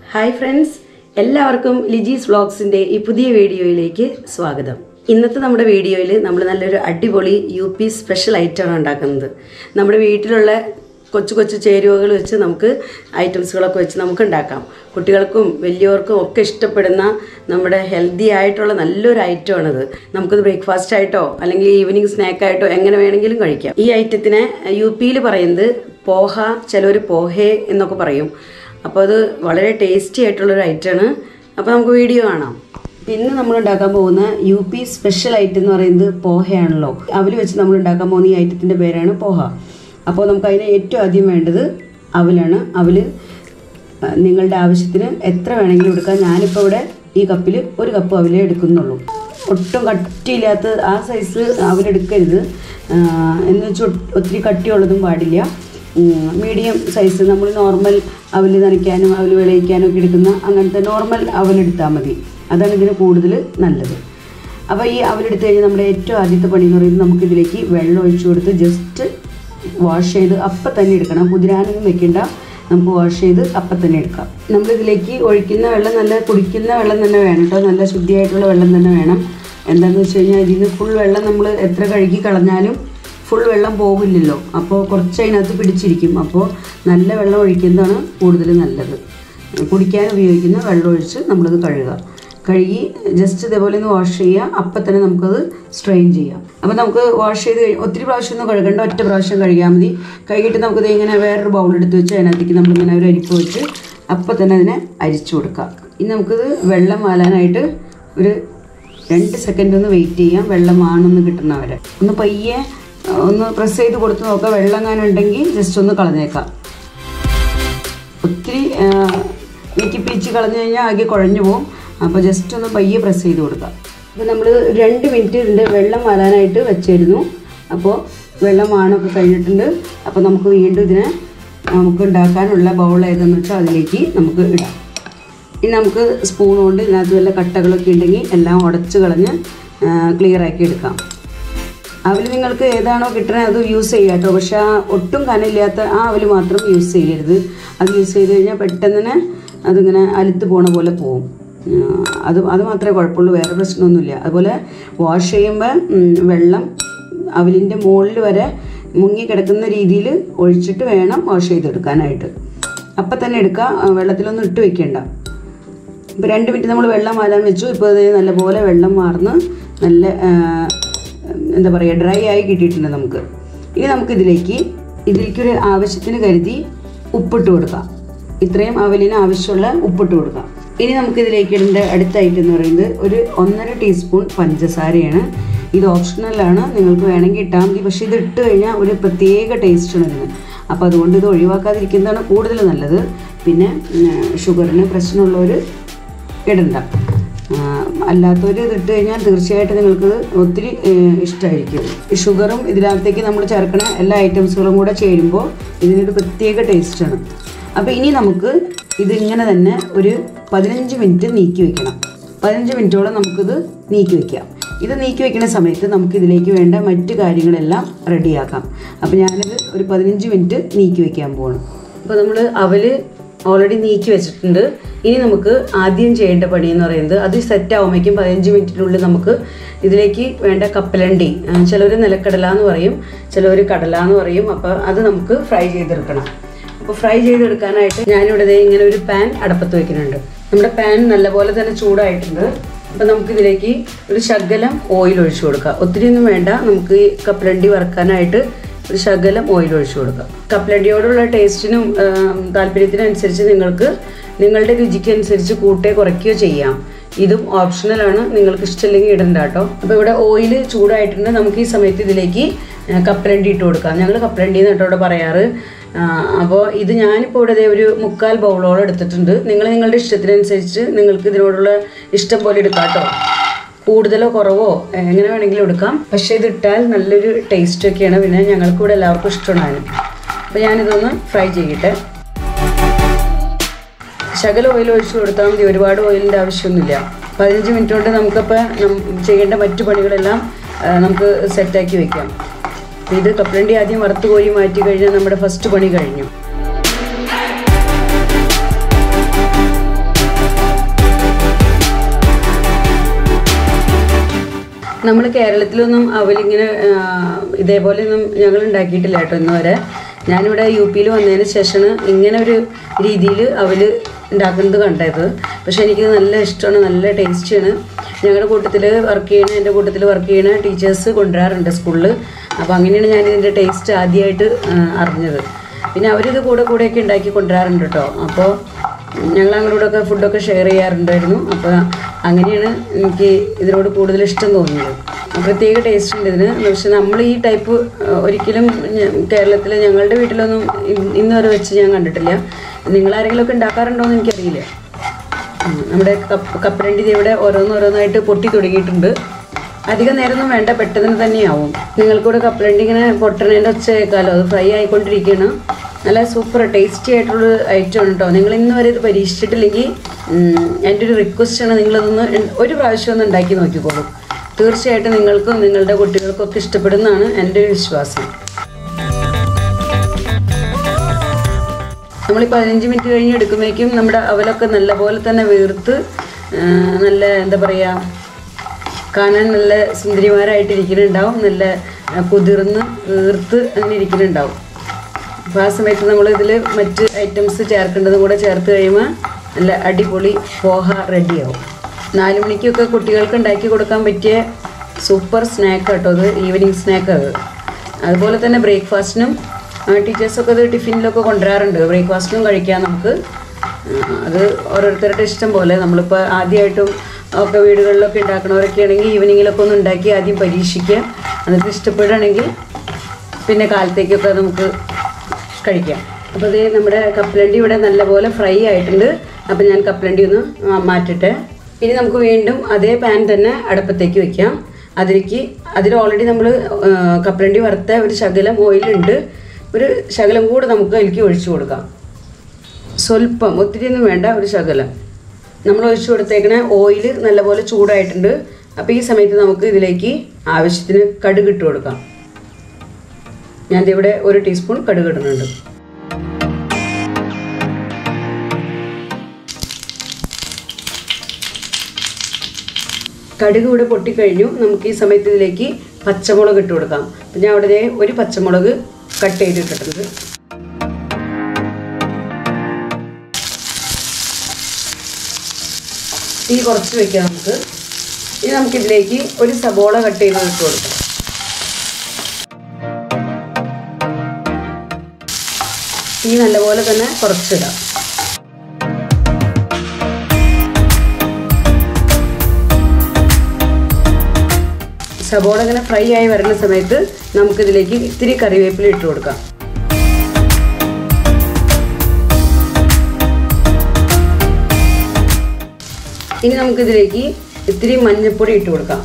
hi friends എല്ലാവർക്കും ലിജീസ് വ്ളോഗ്സിൻ്റെ ഈ പുതിയ വീഡിയോയിലേക്ക് സ്വാഗതം ഇന്നത്തെ നമ്മുടെ വീഡിയോയിൽ നമ്മൾ നല്ലൊരു അടിപൊളി യു പി സ്പെഷ്യൽ ഐറ്റമാണ് ഉണ്ടാക്കുന്നത് നമ്മുടെ വീട്ടിലുള്ള കൊച്ചു കൊച്ചു ചേരുവകൾ വെച്ച് നമുക്ക് ഐറ്റംസുകളൊക്കെ വെച്ച് നമുക്ക് ഉണ്ടാക്കാം കുട്ടികൾക്കും വലിയവർക്കും ഒക്കെ ഇഷ്ടപ്പെടുന്ന നമ്മുടെ ഹെൽത്തി ആയിട്ടുള്ള നല്ലൊരു ഐറ്റമാണിത് നമുക്കത് ബ്രേക്ക്ഫാസ്റ്റ് ആയിട്ടോ അല്ലെങ്കിൽ ഈവനിങ് സ്നാക്കായിട്ടോ എങ്ങനെ വേണമെങ്കിലും കഴിക്കാം ഈ ഐറ്റത്തിനെ യു പിയിൽ പറയുന്നത് പോഹ ചിലർ പോഹേ എന്നൊക്കെ പറയും അപ്പോൾ അത് വളരെ ടേസ്റ്റി ആയിട്ടുള്ളൊരു ഐറ്റമാണ് അപ്പോൾ നമുക്ക് വീഡിയോ കാണാം ഇന്ന് നമ്മൾ ഉണ്ടാക്കാൻ പോകുന്ന യു പി സ്പെഷ്യൽ ഐറ്റം എന്ന് പറയുന്നത് പോഹയാണല്ലോ അവൽ വെച്ച് നമ്മൾ ഉണ്ടാക്കാൻ പോകുന്ന ഈ ഐറ്റത്തിൻ്റെ പേരാണ് പോഹ അപ്പോൾ നമുക്ക് അതിന് ഏറ്റവും ആദ്യം വേണ്ടത് അവലാണ് അവൽ നിങ്ങളുടെ ആവശ്യത്തിന് എത്ര വേണമെങ്കിലും എടുക്കാം ഞാനിപ്പോൾ ഇവിടെ ഈ കപ്പിൽ ഒരു കപ്പ് അവലേ എടുക്കുന്നുള്ളൂ ഒട്ടും കട്ടിയില്ലാത്ത ആ സൈസ് അവലെടുക്കരുത് എന്ന് വെച്ചാൽ ഒത്തിരി കട്ടിയുള്ളതും പാടില്ല മീഡിയം സൈസ് നമ്മൾ നോർമൽ അവൽ നനയ്ക്കാനും അവൽ വിളയിക്കാനും ഒക്കെ എടുക്കുന്ന അങ്ങനത്തെ നോർമൽ അവലെടുത്താൽ മതി അതാണ് ഇതിന് കൂടുതൽ നല്ലത് അപ്പോൾ ഈ അവലെടുത്ത് കഴിഞ്ഞാൽ നമ്മുടെ ഏറ്റവും ആദ്യത്തെ പണി എന്ന് പറയുന്നത് നമുക്കിതിലേക്ക് വെള്ളം ഒഴിച്ചു കൊടുത്ത് ജസ്റ്റ് വാഷ് ചെയ്ത് അപ്പം തന്നെ എടുക്കണം കുതിരാനൊന്നും വെക്കേണ്ട നമുക്ക് വാഷ് ചെയ്ത് അപ്പം തന്നെ എടുക്കാം നമ്മളിതിലേക്ക് ഒഴിക്കുന്ന വെള്ളം നല്ല കുടിക്കുന്ന വെള്ളം തന്നെ വേണം കേട്ടോ നല്ല ശുദ്ധിയായിട്ടുള്ള വെള്ളം തന്നെ വേണം എന്താണെന്ന് വെച്ച് കഴിഞ്ഞാൽ ഇതിൽ നിന്ന് ഫുൾ വെള്ളം നമ്മൾ എത്ര കഴുകി കളഞ്ഞാലും ഫുൾ വെള്ളം പോകില്ലല്ലോ അപ്പോൾ കുറച്ച് അതിനകത്ത് പിടിച്ചിരിക്കും അപ്പോൾ നല്ല വെള്ളം ഒഴിക്കുന്നതാണ് കൂടുതൽ നല്ലത് കുടിക്കാൻ ഉപയോഗിക്കുന്ന വെള്ളം ഒഴിച്ച് നമ്മളത് കഴുകുക കഴുകി ജസ്റ്റ് ഇതേപോലെ ഒന്ന് വാഷ് ചെയ്യുക അപ്പം തന്നെ നമുക്കത് സ്ട്രെയിൻ ചെയ്യാം അപ്പോൾ നമുക്ക് വാഷ് ചെയ്ത് കഴിഞ്ഞ് ഒത്തിരി പ്രാവശ്യം ഒന്നും കഴുകേണ്ട ഒറ്റ പ്രാവശ്യം കഴുകിയാൽ മതി കഴുകിയിട്ട് നമുക്കത് ഇങ്ങനെ വേറൊരു ബൗൾ എടുത്ത് വെച്ച് അതിനകത്തേക്ക് നമ്മളിങ്ങനെ ഒരു അരിപ്പ് വെച്ച് അപ്പം തന്നെ അതിനെ അരിച്ചു കൊടുക്കാം ഇനി നമുക്കിത് വെള്ളം വാലാനായിട്ട് ഒരു രണ്ട് സെക്കൻഡ് ഒന്ന് വെയിറ്റ് ചെയ്യാം വെള്ളം വാണൊന്ന് കിട്ടുന്നവരെ ഒന്ന് പയ്യെ ഒന്ന് പ്രസ് ചെയ്ത് കൊടുത്ത് നോക്കാം വെള്ളം എങ്ങാനും ഉണ്ടെങ്കിൽ ജസ്റ്റ് ഒന്ന് കളഞ്ഞേക്കാം ഒത്തിരി നീക്കി പീച്ച് കളഞ്ഞു കഴിഞ്ഞാൽ ആകെ കുഴഞ്ഞു പോകും അപ്പോൾ ജസ്റ്റ് ഒന്ന് പയ്യെ പ്രസ് ചെയ്ത് കൊടുക്കാം അപ്പോൾ നമ്മൾ രണ്ട് മിനിറ്റ് ഇതിൻ്റെ വെള്ളം വരാനായിട്ട് വെച്ചിരുന്നു അപ്പോൾ വെള്ളം വാണൊക്കെ കഴിഞ്ഞിട്ടുണ്ട് അപ്പോൾ നമുക്ക് വീണ്ടും ഇതിനെ നമുക്ക് ഉണ്ടാക്കാനുള്ള ബൗൾ ഏതെന്ന് വെച്ചാൽ അതിലേക്ക് നമുക്ക് ഇടാം ഇനി നമുക്ക് സ്പൂൺ കൊണ്ട് ഇതിനകത്ത് വല്ല കട്ടകളൊക്കെ ഉണ്ടെങ്കിൽ എല്ലാം ഉടച്ച് കളഞ്ഞ് ക്ലിയർ ആക്കി എടുക്കാം അവൽ നിങ്ങൾക്ക് ഏതാണോ കിട്ടണത് അത് യൂസ് ചെയ്യാം കേട്ടോ പക്ഷെ ആ ഒട്ടും കനമില്ലാത്ത ആ അവൽ മാത്രം യൂസ് ചെയ്യരുത് അത് യൂസ് ചെയ്ത് കഴിഞ്ഞാൽ പെട്ടെന്ന് തന്നെ അതിങ്ങനെ അലുത്ത് പോണ പോലെ പോവും അത് അത് മാത്രമേ കുഴപ്പമുള്ളൂ വേറെ പ്രശ്നമൊന്നുമില്ല അതുപോലെ വാഷ് ചെയ്യുമ്പോൾ വെള്ളം അവലിൻ്റെ മുകളിൽ വരെ മുങ്ങി കിടക്കുന്ന രീതിയിൽ ഒഴിച്ചിട്ട് വേണം വാഷ് ചെയ്തെടുക്കാനായിട്ട് അപ്പം തന്നെ എടുക്കുക വെള്ളത്തിലൊന്നും ഇട്ട് വെക്കേണ്ട ഇപ്പോൾ രണ്ട് മിനിറ്റ് നമ്മൾ വെള്ളം മാറാൻ വെച്ചു ഇപ്പോൾ അത് നല്ലപോലെ വെള്ളം മാർന്ന് നല്ല എന്താ പറയുക ഡ്രൈ ആയി കിട്ടിയിട്ടുണ്ട് നമുക്ക് ഇനി നമുക്കിതിലേക്ക് ഇതിലേക്കൊരു ആവശ്യത്തിന് കരുതി ഉപ്പിട്ട് കൊടുക്കാം ഇത്രയും അവലിന് ആവശ്യമുള്ള ഉപ്പിട്ട് കൊടുക്കാം ഇനി നമുക്കിതിലേക്ക് ഇടേണ്ട അടുത്ത ഐറ്റം എന്ന് പറയുന്നത് ഒരു ഒന്നര ടീസ്പൂൺ പഞ്ചസാരയാണ് ഇത് ഓപ്ഷണലാണ് നിങ്ങൾക്ക് വേണമെങ്കിൽ ഇട്ടാൽ മതി പക്ഷേ ഇത് ഇട്ട് കഴിഞ്ഞാൽ ഒരു പ്രത്യേക ടേസ്റ്റാണ് ഇതിന് അപ്പോൾ അതുകൊണ്ട് ഇത് ഒഴിവാക്കാതിരിക്കുന്നതാണ് കൂടുതൽ നല്ലത് പിന്നെ ഷുഗറിന് പ്രശ്നമുള്ളവർ ഇടണ്ട അല്ലാത്തവർ ഇതിട്ട് കഴിഞ്ഞാൽ തീർച്ചയായിട്ടും നിങ്ങൾക്ക് ഒത്തിരി ഇഷ്ടമായിരിക്കും ഷുഗറും ഇതിനകത്തേക്ക് നമ്മൾ ചേർക്കണ എല്ലാ ഐറ്റംസുകളും കൂടെ ചേരുമ്പോൾ ഇതിനൊരു പ്രത്യേക ടേസ്റ്റാണ് അപ്പോൾ ഇനി നമുക്ക് ഇതിങ്ങനെ തന്നെ ഒരു പതിനഞ്ച് മിനിറ്റ് നീക്കി വെക്കണം പതിനഞ്ച് മിനിറ്റോളം നമുക്കിത് നീക്കി വെക്കാം ഇത് നീക്കി വെക്കുന്ന സമയത്ത് നമുക്ക് ഇതിലേക്ക് വേണ്ട മറ്റു കാര്യങ്ങളെല്ലാം റെഡിയാക്കാം അപ്പോൾ ഞാനിത് ഒരു പതിനഞ്ച് മിനിറ്റ് നീക്കി വെക്കാൻ പോകണം അപ്പോൾ നമ്മൾ അവല് ഓൾറെഡി നീക്കി വെച്ചിട്ടുണ്ട് ഇനി നമുക്ക് ആദ്യം ചെയ്യേണ്ട പണി എന്ന് പറയുന്നത് അത് സെറ്റ് ആവുമ്പോഴേക്കും പതിനഞ്ച് മിനിറ്റിനുള്ളിൽ നമുക്ക് ഇതിലേക്ക് വേണ്ട കപ്പലണ്ടി ചിലർ നിലക്കടല എന്ന് പറയും ചിലവർ കടല എന്ന് പറയും അപ്പോൾ അത് നമുക്ക് ഫ്രൈ ചെയ്തെടുക്കണം അപ്പോൾ ഫ്രൈ ചെയ്തെടുക്കാനായിട്ട് ഞാനിവിടെ ഇങ്ങനെ ഒരു പാൻ അടപ്പത്ത് വെക്കുന്നുണ്ട് നമ്മുടെ പാൻ നല്ലപോലെ തന്നെ ചൂടായിട്ടുണ്ട് അപ്പോൾ നമുക്കിതിലേക്ക് ഒരു ശകലം ഓയിൽ ഒഴിച്ചു കൊടുക്കാം ഒത്തിരി ഒന്നും വേണ്ട നമുക്ക് ഈ കപ്പലണ്ടി വറുക്കാനായിട്ട് ഒരു ശകലം ഓയിൽ ഒഴിച്ചു കൊടുക്കാം കപ്പലണ്ടിയോടുള്ള ടേസ്റ്റിനും താല്പര്യത്തിനും അനുസരിച്ച് നിങ്ങൾക്ക് നിങ്ങളുടെ രുചിക്ക് അനുസരിച്ച് കൂട്ടുകയോ കുറയ്ക്കുകയോ ചെയ്യാം ഇതും ഓപ്ഷണലാണ് നിങ്ങൾക്ക് ഇഷ്ടമില്ലെങ്കിൽ ഇടണ്ട കേട്ടോ അപ്പോൾ ഇവിടെ ഓയിൽ ചൂടായിട്ടുണ്ട് നമുക്ക് ഈ സമയത്ത് ഇതിലേക്ക് കപ്പലണ്ടി ഇട്ട് കൊടുക്കാം ഞങ്ങൾ കപ്പലണ്ടി എന്ന് കേട്ടോ ഇവിടെ പറയാറ് അപ്പോൾ ഇത് ഞാനിപ്പോൾ ഇവിടെ ഒരു മുക്കാൽ ബൗളോളം എടുത്തിട്ടുണ്ട് നിങ്ങൾ നിങ്ങളുടെ ഇഷ്ടത്തിനനുസരിച്ച് നിങ്ങൾക്ക് ഇതിനോടുള്ള ഇഷ്ടം പോലെ എടുക്കാം കേട്ടോ കൂടുതലോ കുറവോ എങ്ങനെ വേണമെങ്കിലും എടുക്കാം പക്ഷേ ഇത് ഇട്ടാൽ നല്ലൊരു ടേസ്റ്റ് ഒക്കെയാണ് പിന്നെ ഞങ്ങൾക്ക് ഇവിടെ എല്ലാവർക്കും ഇഷ്ടമാണ് അപ്പോൾ ഞാനിതൊന്ന് ഫ്രൈ ചെയ്യട്ടെ ശകല ഓയിൽ ഒഴിച്ച് കൊടുത്താൽ മതി ഒരുപാട് ഓയിലിൻ്റെ ആവശ്യമൊന്നുമില്ല പതിനഞ്ച് മിനിറ്റ് കൊണ്ട് നമുക്കപ്പോൾ ചെയ്യേണ്ട മറ്റു പണികളെല്ലാം നമുക്ക് സെറ്റാക്കി വെക്കാം ഇത് കപ്പലണ്ടി ആദ്യം വറുത്ത് കോരി മാറ്റി കഴിഞ്ഞാൽ നമ്മുടെ ഫസ്റ്റ് പണി കഴിഞ്ഞു നമ്മൾ കേരളത്തിലൊന്നും അവലിങ്ങനെ ആ, ഇതേപോലെയൊന്നും ഞങ്ങൾ ഉണ്ടാക്കിയിട്ടില്ല കേട്ടോ ഇന്ന് വരെ ഞാനിവിടെ യു പിയിൽ വന്നതിന് ശേഷമാണ് ഇങ്ങനെ ഒരു രീതിയിൽ അവൽ ഉണ്ടാക്കുന്നത് കണ്ടത് പക്ഷേ എനിക്ക് നല്ല ഇഷ്ടമാണ് നല്ല ടേസ്റ്റിയാണ് ഞങ്ങളുടെ കൂട്ടത്തിൽ വർക്ക് ചെയ്യണ എൻ്റെ കൂട്ടത്തിൽ വർക്ക് ചെയ്യണ ടീച്ചേഴ്സ് കൊണ്ടുവരാറുണ്ട് സ്കൂളിൽ അപ്പോൾ അങ്ങനെയാണ് ഞാൻ ഇതിൻ്റെ ടേസ്റ്റ് ആദ്യമായിട്ട് ആ, അറിഞ്ഞത് പിന്നെ അവരിത് കൂടെ കൂടെയൊക്കെ ഉണ്ടാക്കി കൊണ്ടുവരാറുണ്ട് കേട്ടോ അപ്പോൾ ഞങ്ങൾ അങ്ങോട്ടൊക്കെ ഫുഡൊക്കെ ഷെയർ ചെയ്യാറുണ്ടായിരുന്നു അപ്പോൾ അങ്ങനെയാണ് എനിക്ക് ഇതിനോട് കൂടുതൽ ഇഷ്ടം തോന്നിയത് പ്രത്യേക ടേസ്റ്റ് ഉണ്ട് ഇതിന് പക്ഷെ നമ്മൾ ഈ ടൈപ്പ് ഒരിക്കലും കേരളത്തിൽ ഞങ്ങളുടെ വീട്ടിലൊന്നും ഇ- ഇന്ന് വരെ വെച്ച് ഞാൻ കണ്ടിട്ടില്ല നിങ്ങളാരെങ്കിലുമൊക്കെ ഉണ്ടാക്കാറുണ്ടോ എന്ന് എനിക്കറിയില്ല ഉം, നമ്മുടെ കപ്പ് കപ്പലണ്ടി ദേ ഇവിടെ ഓരോന്നോരോന്നായിട്ട് പൊട്ടി തുടങ്ങിയിട്ടുണ്ട് അധികം നേരമൊന്നും വേണ്ട പെട്ടെന്ന് തന്നെയാവും നിങ്ങൾക്കൂടെ കപ്പലണ്ടി ഇങ്ങനെ പൊട്ടണേൻ്റെ ഒച്ച കേൾക്കാമല്ലോ അത് ഫ്രൈ ആയിക്കൊണ്ടിരിക്കുകയാണ് നല്ല സൂപ്പർ ടേസ്റ്റി ആയിട്ടുള്ള ഐറ്റം ആണ് കേട്ടോ നിങ്ങൾ ഇന്ന് വരെ ഇത് പരീക്ഷിച്ചിട്ടില്ലെങ്കിൽ ഉം, എൻ്റെ ഒരു റിക്വസ്റ്റാണ് നിങ്ങളിതൊന്ന് ഇൺ- ഒരു പ്രാവശ്യം ഒന്ന് ഉണ്ടാക്കി നോക്കിക്കോളൂ തീർച്ചയായിട്ടും നിങ്ങൾക്കും നിങ്ങളുടെ കുട്ടികൾക്കും ഒക്കെ ഇഷ്ടപ്പെടുന്നതാണ് എൻ്റെ ഒരു വിശ്വാസം നമ്മൾ ഈ പതിനഞ്ച് മിനിറ്റ് കഴിഞ്ഞ് എടുക്കുമ്പോഴേക്കും നമ്മുടെ അവലൊക്കെ നല്ലപോലെ തന്നെ വീർത്ത് ആ, നല്ല എന്താ പറയുക കാണാൻ നല്ല സുന്ദരിമാരായിട്ട് ഇരിക്കുന്നുണ്ടാവും നല്ല ആ, കുതിർന്ന് വീർത്ത് അങ്ങനെ ഇരിക്കുന്നുണ്ടാവും അപ്പോൾ ആ സമയത്ത് നമ്മൾ ഇതിൽ മറ്റ് ഐറ്റംസ് ചേർക്കേണ്ടതും കൂടെ ചേർത്ത് കഴിയുമ്പോൾ നല്ല അടിപൊളി പോഹ റെഡിയാവും നാല് മണിക്കൊക്കെ കുട്ടികൾക്ക് ഉണ്ടാക്കി കൊടുക്കാൻ പറ്റിയ സൂപ്പർ സ്നാക്ക് കേട്ടോ അത് ഈവനിങ് സ്നാക്ക് അത് അതുപോലെ തന്നെ ബ്രേക്ക്ഫാസ്റ്റിനും ടീച്ചേഴ്സൊക്കെ അത് ടിഫിനിലൊക്കെ കൊണ്ടുവരാറുണ്ട് ബ്രേക്ക്ഫാസ്റ്റിനും കഴിക്കാം നമുക്ക് ആ, അത് ഓരോരുത്തരുടെ ഇഷ്ടം പോലെ നമ്മളിപ്പോൾ ആദ്യമായിട്ടും ഒക്കെ വീടുകളിലൊക്കെ ഉണ്ടാക്കണവരൊക്കെ ആണെങ്കിൽ ഈവനിങ്ങിലൊക്കെ ഒന്ന് ഉണ്ടാക്കി ആദ്യം പരീക്ഷിക്കുക എന്നിട്ട് ഇഷ്ടപ്പെടുകയാണെങ്കിൽ പിന്നെ കാലത്തേക്കൊക്കെ നമുക്ക് കഴിക്കാം അപ്പോൾ ഇത് നമ്മുടെ കപ്പലണ്ടി ഇവിടെ നല്ലപോലെ ഫ്രൈ ആയിട്ടുണ്ട് അപ്പോൾ ഞാൻ കപ്പലണ്ടി ഒന്ന് ആ, മാറ്റട്ടെ ഇനി നമുക്ക് വീണ്ടും അതേ പാൻ തന്നെ അടുപ്പത്തേക്ക് വെക്കാം അതിലേക്ക് അതിൽ ഓൾറെഡി നമ്മൾ കപ്പലണ്ടി വറുത്ത ഒരു ശകലം ഓയിലുണ്ട് ഒരു ശകലം കൂടെ നമുക്ക് അതിലേക്ക് ഒഴിച്ചു കൊടുക്കാം സ്വല്പം ഒത്തിരി ഒന്നും വേണ്ട ഒരു ശകലം നമ്മൾ ഒഴിച്ചു കൊടുത്തേക്കണ ഓയിൽ നല്ലപോലെ ചൂടായിട്ടുണ്ട് അപ്പോൾ ഈ സമയത്ത് നമുക്ക് ഇതിലേക്ക് ആവശ്യത്തിന് കടുക് ഇട്ട് കൊടുക്കാം ഞാൻ ദേ ഇവിടെ ഒരു ടീസ്പൂൺ കടുക് ഇടുന്നുണ്ട് കടുക് ഇവിടെ പൊട്ടിക്കഴിഞ്ഞു നമുക്ക് ഈ സമയത്ത് ഇതിലേക്ക് പച്ചമുളക് ഇട്ട് കൊടുക്കാം അപ്പം ഞാൻ അവിടെ ദേ ഒരു പച്ചമുളക് കട്ട് ചെയ്തിട്ടിട്ടുണ്ട് തീ കുറച്ച് വെക്കാം നമുക്ക് ഇനി നമുക്കിതിലേക്ക് ഒരു സബോള കട്ട് ചെയ്ത് ഇട്ട് കൊടുക്കാം തീ നല്ലപോലെ തന്നെ കുറച്ചിടാം സബോള ഇങ്ങനെ ഫ്രൈ ആയി വരുന്ന സമയത്ത് നമുക്കിതിലേക്ക് ഇത്തിരി കറിവേപ്പില ഇട്ട് കൊടുക്കാം ഇനി നമുക്കിതിലേക്ക് ഇത്തിരി മഞ്ഞൾപ്പൊടി ഇട്ട് കൊടുക്കാം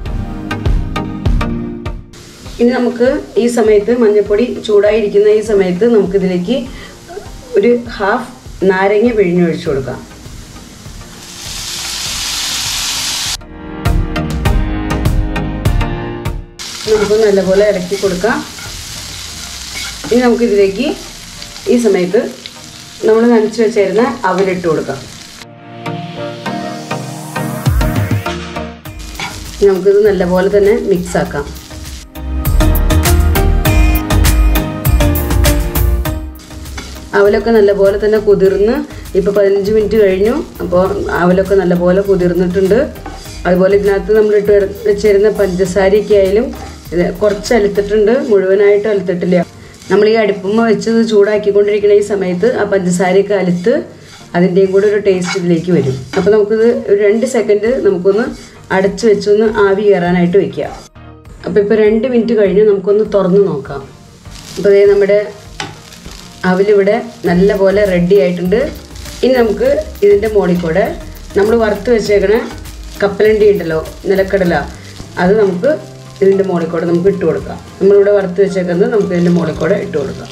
ഇനി നമുക്ക് ഈ സമയത്ത് മഞ്ഞൾപ്പൊടി ചൂടായിരിക്കുന്ന ഈ സമയത്ത് നമുക്കിതിലേക്ക് ഒരു ഹാഫ് നാരങ്ങ പിഴിഞ്ഞൊഴിച്ചു കൊടുക്കാം നമുക്ക് നല്ലപോലെ ഇളക്കി കൊടുക്കാം ഇനി നമുക്കിതിലേക്ക് ഈ സമയത്ത് നമ്മൾ നനച്ച് വെച്ചിരുന്ന അവലിട്ട് കൊടുക്കാം നമുക്കിത് നല്ലപോലെ തന്നെ മിക്സ് ആക്കാം അവലൊക്കെ നല്ലപോലെ തന്നെ കുതിർന്ന് ഇപ്പോൾ പതിനഞ്ച് മിനിറ്റ് കഴിഞ്ഞു അപ്പോൾ അവലൊക്കെ നല്ലപോലെ കുതിർന്നിട്ടുണ്ട് അതുപോലെ ഇതിനകത്ത് നമ്മൾ ഇട്ട് വെച്ചിരുന്ന പഞ്ചസാരയൊക്കെ ആയാലും ഇത് കുറച്ച് അലുത്തിട്ടുണ്ട് മുഴുവനായിട്ട് അലുത്തിട്ടില്ല നമ്മൾ ഈ അടുപ്പുമ്മ വെച്ചത് ചൂടാക്കിക്കൊണ്ടിരിക്കുന്ന ഈ സമയത്ത് ആ പഞ്ചസാരയൊക്കെ അലുത്ത് അതിൻ്റെയും കൂടെ ഒരു ടേസ്റ്റ് ഇതിലേക്ക് വരും അപ്പോൾ നമുക്കിത് ഒരു രണ്ട് സെക്കൻഡ് നമുക്കൊന്ന് അടച്ച് വെച്ചൊന്ന് ആവി കയറാനായിട്ട് വെക്കാം അപ്പോൾ ഇപ്പോൾ രണ്ട് മിനിറ്റ് കഴിഞ്ഞ് നമുക്കൊന്ന് തുറന്ന് നോക്കാം അപ്പോൾ ദേ നമ്മുടെ അവലിവിടെ നല്ല പോലെ റെഡി ആയിട്ടുണ്ട് ഇനി നമുക്ക് ഇതിൻ്റെ മുകളിൽ കൂടെ നമ്മൾ വറുത്ത് വെച്ചേക്കണ കപ്പലണ്ടി ഉണ്ടല്ലോ നിലക്കടല അത് നമുക്ക് ഇതിൻ്റെ മുകളിൽ കൂടെ നമുക്ക് ഇട്ട് കൊടുക്കാം നമ്മളിവിടെ വറുത്ത് വെച്ചേക്കുന്നത് നമുക്ക് ഇതിൻ്റെ മുകളിൽ കൂടെ ഇട്ട് കൊടുക്കാം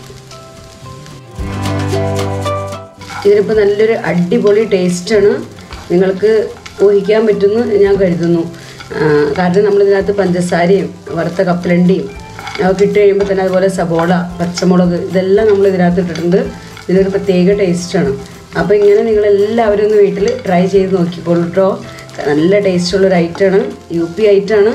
ഇതിനിപ്പോൾ നല്ലൊരു അടിപൊളി ടേസ്റ്റാണ് നിങ്ങൾക്ക് ഊഹിക്കാൻ പറ്റുമെന്ന് ഞാൻ കരുതുന്നു ആ, കാരണം നമ്മളിതിനകത്ത് പഞ്ചസാരയും വറുത്ത കപ്പലണ്ടിയും ഒക്കെ ഇട്ട് കഴിയുമ്പോൾ തന്നെ അതുപോലെ സബോള പച്ചമുളക് ഇതെല്ലാം നമ്മൾ ഇതിനകത്ത് ഇട്ടിട്ടുണ്ട് ഇതിനൊരു പ്രത്യേക ടേസ്റ്റാണ് അപ്പോൾ ഇങ്ങനെ നിങ്ങളെല്ലാവരും ഒന്ന് വീട്ടിൽ ട്രൈ ചെയ്ത് നോക്കിക്കോളൂ കേട്ടോ നല്ല ടേസ്റ്റുള്ളൊരു ഐറ്റമാണ് യു പി ഐറ്റമാണ്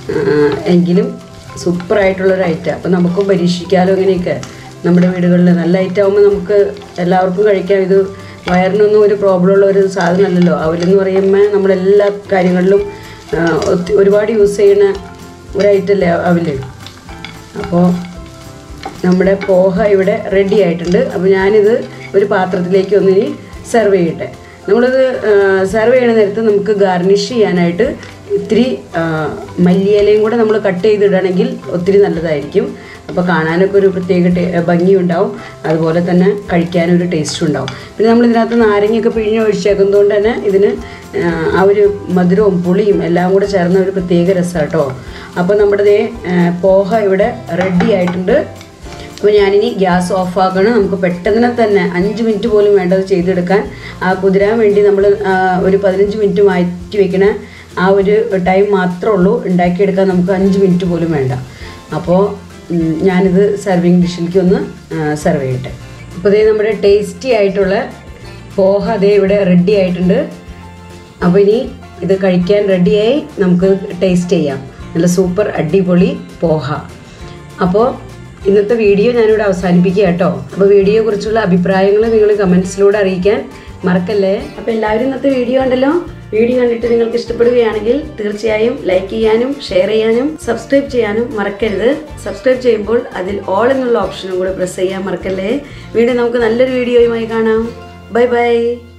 ആ, എങ്കിലും സൂപ്പറായിട്ടുള്ളൊരു ഐറ്റം അപ്പോൾ നമുക്കും പരീക്ഷിക്കാമല്ലോ ഇങ്ങനെയൊക്കെ നമ്മുടെ വീടുകളിൽ നല്ല ഐറ്റം ആകുമ്പോൾ നമുക്ക് എല്ലാവർക്കും കഴിക്കാം ഇത് വയറിനൊന്നും ഒരു പ്രോബ്ലം ഉള്ള ഒരു സാധനമല്ലല്ലോ അവലെന്ന് പറയുമ്പോൾ നമ്മളെല്ലാ കാര്യങ്ങളിലും ആ, ഒത്തി- ഒരുപാട് യൂസ് ചെയ്യുന്ന ഒരു ഐറ്റം അല്ലേ അവല് അപ്പോൾ നമ്മുടെ പോഹ ഇവിടെ റെഡി ആയിട്ടുണ്ട് അപ്പോൾ ഞാനിത് ഒരു പാത്രത്തിലേക്ക് ഒന്നിനി സെർവ് ചെയ്യട്ടെ നമ്മളിത് സെർവ് ചെയ്യണ നേരത്ത് നമുക്ക് ഗാർണിഷ് ചെയ്യാനായിട്ട് ഇത്തിരി ആ, മല്ലിയിലയും കൂടെ നമ്മൾ കട്ട് ചെയ്തിടണമെങ്കിൽ ഒത്തിരി നല്ലതായിരിക്കും അപ്പോൾ കാണാനൊക്കെ ഒരു പ്രത്യേക ടേ ഭംഗിയുണ്ടാവും അതുപോലെ തന്നെ കഴിക്കാനും ഒരു ടേസ്റ്റും ഉണ്ടാവും പിന്നെ നമ്മൾ ഇതിനകത്ത് നാരങ്ങയൊക്കെ പിഴിഞ്ഞ് ഒഴിച്ചേക്കുന്നതുകൊണ്ട് തന്നെ ഇതിന് ആ, ആ ഒരു മധുരവും പുളിയും എല്ലാം കൂടെ ചേർന്ന ഒരു പ്രത്യേക രസം കേട്ടോ അപ്പോൾ നമ്മുടെ ദേ ആ, പോഹ ഇവിടെ റെഡി ആയിട്ടുണ്ട് അപ്പോൾ ഞാനിനി ഗ്യാസ് ഓഫ് ആക്കണം നമുക്ക് പെട്ടെന്ന് തന്നെ അഞ്ച് മിനിറ്റ് പോലും വേണ്ടത് ചെയ്തെടുക്കാൻ ആ കുതിരാൻ വേണ്ടി നമ്മൾ ഒരു പതിനഞ്ച് മിനിറ്റ് മാറ്റി വെക്കണ ആ ഒരു ടൈം മാത്രമേ ഉള്ളൂ ഉണ്ടാക്കിയെടുക്കാൻ നമുക്ക് അഞ്ച് മിനിറ്റ് പോലും വേണ്ട അപ്പോൾ ഉം, ഞാനിത് സെർവിങ് ഡിഷിലേക്ക് ഒന്ന് സെർവ് ചെയ്യട്ടെ അപ്പോൾ ഇതേ നമ്മുടെ ടേസ്റ്റി ആയിട്ടുള്ള പോഹ അതേ ഇവിടെ റെഡി ആയിട്ടുണ്ട് അപ്പോൾ ഇനി ഇത് കഴിക്കാൻ റെഡിയായി നമുക്ക് ടേസ്റ്റ് ചെയ്യാം നല്ല സൂപ്പർ അടിപൊളി പോഹ അപ്പോൾ ഇന്നത്തെ വീഡിയോ ഞാനിവിടെ അവസാനിപ്പിക്കുക കേട്ടോ അപ്പോൾ വീഡിയോയെ കുറിച്ചുള്ള അഭിപ്രായങ്ങൾ നിങ്ങൾ കമൻസിലൂടെ അറിയിക്കാൻ മറക്കല്ലേ അപ്പോൾ എല്ലാവരും ഇന്നത്തെ വീഡിയോ ഉണ്ടല്ലോ വീഡിയോ കണ്ടിട്ട് നിങ്ങൾക്ക് ഇഷ്ടപ്പെടുകയാണെങ്കിൽ തീർച്ചയായും ലൈക്ക് ചെയ്യാനും ഷെയർ ചെയ്യാനും സബ്സ്ക്രൈബ് ചെയ്യാനും മറക്കരുത് സബ്സ്ക്രൈബ് ചെയ്യുമ്പോൾ അതിൽ ഓൾ എന്നുള്ള ഓപ്ഷനും കൂടെ പ്രസ് ചെയ്യാൻ മറക്കല്ലേ വീണ്ടും നമുക്ക് നല്ലൊരു വീഡിയോയുമായി കാണാം ബൈ ബൈ